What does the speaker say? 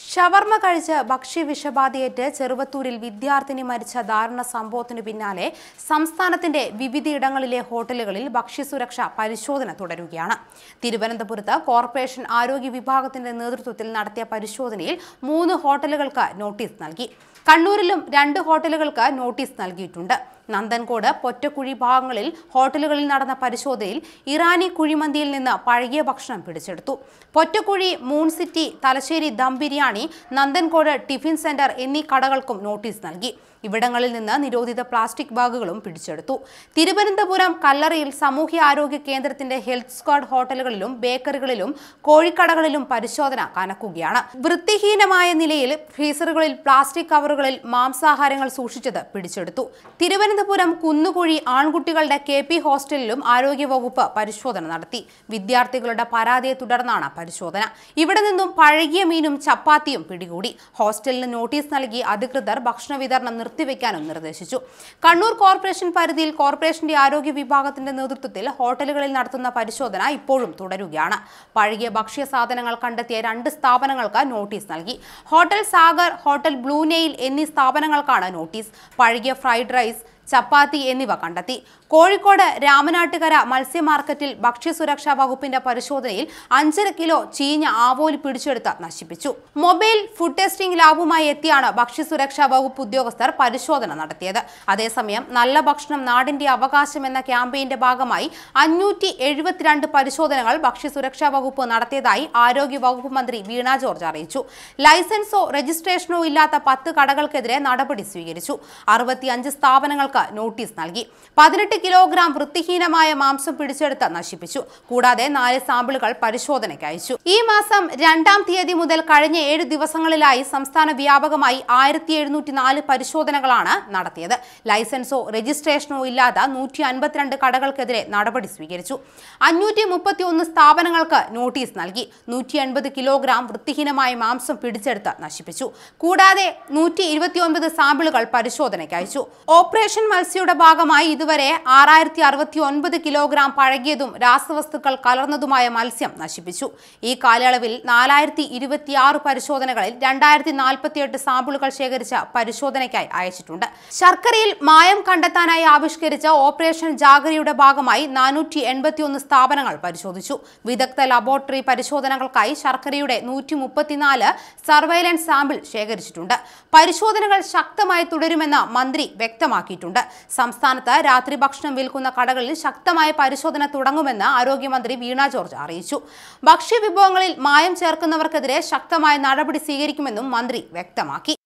ഷവർമ കഴിച്ച് ഭക്ഷ്യവിഷബാധയേറ്റ് ചെറുവത്തൂരിൽ വിദ്യാർത്ഥിനി മരിച്ച ദാരുണ സംഭവത്തിനു പിന്നാലെ സംസ്ഥാനത്തിന്റെ വിവിധയിടങ്ങളിലെ ഹോട്ടലുകളിൽ ഭക്ഷ്യസുരക്ഷ പരിശോധന തുടരുകയാണ് തിരുവനന്തപുരത്ത് കോർപ്പറേഷൻ ആരോഗ്യ വിഭാഗത്തിന്റെ നേതൃത്വത്തിൽ നടത്തിയ പരിശോധനയിൽ മൂന്ന് ഹോട്ടലുകൾക്ക് നോട്ടീസ് നൽകി കണ്ണൂരിലും രണ്ട് ഹോട്ടലുകൾക്ക് നോട്ടീസ് നൽകിയിട്ടുണ്ട് നന്ദൻകോട് പൊറ്റക്കുഴി ഭാഗങ്ങളിൽ ഹോട്ടലുകളിൽ നടന്ന പരിശോധനയിൽ ഇറാനി കുഴിമന്തിയിൽ നിന്ന് പഴകിയ ഭക്ഷണം പിടിച്ചെടുത്തു Pottakuzhi moon city Thalassery dum biryani Nanthancode tiffin centre എന്നീ കടകൾക്കും നോട്ടീസ് നൽകി ഇവിടങ്ങളിൽ നിന്ന് നിരോധിത പ്ലാസ്റ്റിക് ബാഗുകളും പിടിച്ചെടുത്തു തിരുവനന്തപുരം കല്ലറയിൽ സാമൂഹ്യ ആരോഗ്യ കേന്ദ്രത്തിന്റെ ഹെൽത്ത് സ്ക്വാഡ് ഹോട്ടലുകളിലും ബേക്കറികളിലും കോഴിക്കടകളിലും പരിശോധന കനക്കുകയാണ് വൃത്തിഹീനമായ നിലയിൽ ഫ്രീസറുകളിൽ പ്ലാസ്റ്റിക് കവറുകളിൽ മാംസാഹാരങ്ങൾ സൂക്ഷിച്ചത് പിടിച്ചെടുത്തു തിരുവനന്തപുരം കുന്നുകുഴി ആൺകുട്ടികളുടെ കെ പി ഹോസ്റ്റലിലും ആരോഗ്യവകുപ്പ് പരിശോധന നടത്തി വിദ്യാർത്ഥികളുടെ പരാതിയെ തുടർന്നാണ് പരിശോധന ഇവിടെ നിന്നും പഴകിയ മീനും ചപ്പാത്തിയും പിടികൂടി ഹോസ്റ്റലിന് നോട്ടീസ് നൽകി അധികൃതർ ഭക്ഷണ വിതരണം നിർത്തിവെക്കാനും നിർദ്ദേശിച്ചു കണ്ണൂർ കോർപ്പറേഷൻ പരിധിയിൽ കോർപ്പറേഷന്റെ ആരോഗ്യ വിഭാഗത്തിന്റെ നേതൃത്വത്തിൽ ഹോട്ടലുകളിൽ നടത്തുന്ന പരിശോധന ഇപ്പോഴും തുടരുകയാണ് പഴകിയ ഭക്ഷ്യ സാധനങ്ങൾ കണ്ടെത്തിയ രണ്ട് സ്ഥാപനങ്ങൾക്ക് നോട്ടീസ് നൽകി hotel Sagar hotel blue nail എന്നീ സ്ഥാപനങ്ങൾക്കാണ് നോട്ടീസ് പഴകിയ ഫ്രൈഡ് റൈസ് ചപ്പാത്തി എന്നിവ കണ്ടെത്തി കോഴിക്കോട് രാമനാട്ടുകര മത്സ്യ മാർക്കറ്റിൽ ഭക്ഷ്യസുരക്ഷാ വകുപ്പിന്റെ പരിശോധനയിൽ അഞ്ചര കിലോ ചീഞ്ഞ ആവോലി പിടിച്ചെടുത്ത് നശിപ്പിച്ചു മൊബൈൽ ഫുഡ് ടെസ്റ്റിംഗ് ലാബുമായി എത്തിയാണ് ഭക്ഷ്യസുരക്ഷാ വകുപ്പ് ഉദ്യോഗസ്ഥർ പരിശോധന നടത്തിയത് അതേസമയം നല്ല ഭക്ഷണം നാടിന്റെ അവകാശം എന്ന ക്യാമ്പയിന്റെ ഭാഗമായി അഞ്ഞൂറ്റി എഴുപത്തിരണ്ട് പരിശോധനകൾ ഭക്ഷ്യസുരക്ഷാ വകുപ്പ് നടത്തിയതായി ആരോഗ്യ വകുപ്പ് മന്ത്രി വീണ ജോർജ് അറിയിച്ചു ലൈസൻസോ രജിസ്ട്രേഷനോ ഇല്ലാത്ത പത്ത് കടകൾക്കെതിരെ നടപടി സ്വീകരിച്ചു അറുപത്തിയഞ്ച് സ്ഥാപനങ്ങൾക്ക് നോട്ടീസ് നൽകി പതിനെട്ട് കിലോഗ്രാം വൃത്തിഹീനമായ മാംസം പിടിച്ചെടുത്ത് നശിപ്പിച്ചു കൂടാതെ നാല് സാമ്പിളുകൾ പരിശോധനയ്ക്ക് അയച്ചു ഈ മാസം രണ്ടാം തീയതി മുതൽ കഴിഞ്ഞ ഏഴ് ദിവസങ്ങളിലായി സംസ്ഥാന വ്യാപകമായി ആയിരത്തി എഴുന്നൂറ്റി നാല് പരിശോധനകളാണ് നടത്തിയത് ലൈസൻസോ രജിസ്ട്രേഷനോ ഇല്ലാത്ത നൂറ്റി അൻപത്തിരണ്ട് കടകൾക്കെതിരെ നടപടി സ്വീകരിച്ചു അഞ്ഞൂറ്റി മുപ്പത്തി ഒന്ന് സ്ഥാപനങ്ങൾക്ക് നോട്ടീസ് നൽകി നൂറ്റി അൻപത് കിലോഗ്രാം വൃത്തിഹീനമായ മാംസം പിടിച്ചെടുത്ത് നശിപ്പിച്ചു കൂടാതെ നൂറ്റി ഇരുപത്തിയൊൻപത് സാമ്പിളുകൾ പരിശോധനയ്ക്ക് അയച്ചു ഓപ്പറേഷൻ മത്സ്യയുടെ ഭാഗമായി ഇതുവരെ ആറായിരത്തി അറുപത്തി ഒൻപത് കിലോഗ്രാം പഴകിയതും രാസവസ്തുക്കൾ കലർന്നതുമായ മത്സ്യം നശിപ്പിച്ചു ഈ കാലയളവിൽ നാലായിരത്തി ഇരുപത്തിയാറ് പരിശോധനകളിൽ രണ്ടായിരത്തി നാൽപ്പത്തിയെട്ട് സാമ്പിളുകൾ ശേഖരിച്ച പരിശോധനയ്ക്കായി അയച്ചിട്ടുണ്ട് ശർക്കരയിൽ മായം കണ്ടെത്താനായി ആവിഷ്കരിച്ച ഓപ്പറേഷൻ ജാഗരിയുടെ ഭാഗമായി നാനൂറ്റി എൺപത്തിയൊന്ന് സ്ഥാപനങ്ങൾ പരിശോധിച്ചു വിദഗ്ധ ലബോറട്ടറി പരിശോധനകൾക്കായി ശർക്കരയുടെ നൂറ്റി മുപ്പത്തിനാല് സർവൈലൻസ് സാമ്പിൾ ശേഖരിച്ചിട്ടുണ്ട് പരിശോധനകൾ ശക്തമായി തുടരുമെന്ന് മന്ത്രി വ്യക്തമാക്കിയിട്ടുണ്ട് സംസ്ഥാനത്ത് രാത്രി ഭക്ഷണം വിൽക്കുന്ന കടകളിൽ ശക്തമായ പരിശോധന തുടങ്ങുമെന്ന് ആരോഗ്യമന്ത്രി വീണ ജോർജ് അറിയിച്ചു ഭക്ഷ്യവിഭവങ്ങളിൽ മായം ചേർക്കുന്നവർക്കെതിരെ ശക്തമായ നടപടി സ്വീകരിക്കുമെന്നും മന്ത്രി വ്യക്തമാക്കി